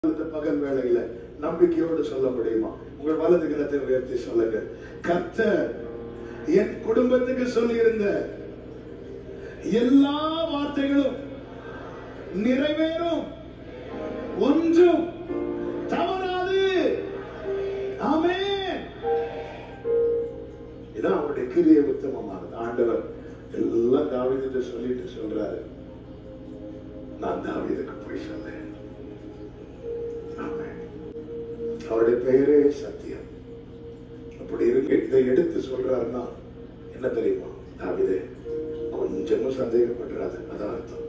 இந்த பகல் வேளையில நம்பிக்கையோடு சொல்ல முடியுமா உங்கள் வலது கரத்தை உயர்த்தி சொல்லுங்க கர்த்தர் என் குடும்பத்துக்கு சொல்லியிருந்த எல்லா வார்த்தைகளும் நிறைவேறும் ஒன்றும் தவறாது ஆமென் இதான் அவருடைய கிரிய உத்தமமானது ஆண்டவர் எல்லாம் தாவீதுக்கு சொல்லிட்டு சொல்றாரு நான் தாவீதுக்கு போய் சொன்னேன் ஆமென். அவருடைய பெயரே சத்தியம் அப்படி இருக்கு இதை எடுத்து சொல்றாருன்னா என்ன தெரியுமா தாவிதே கொஞ்சமும் சந்தேகப்படுறாரு அதான் அர்த்தம்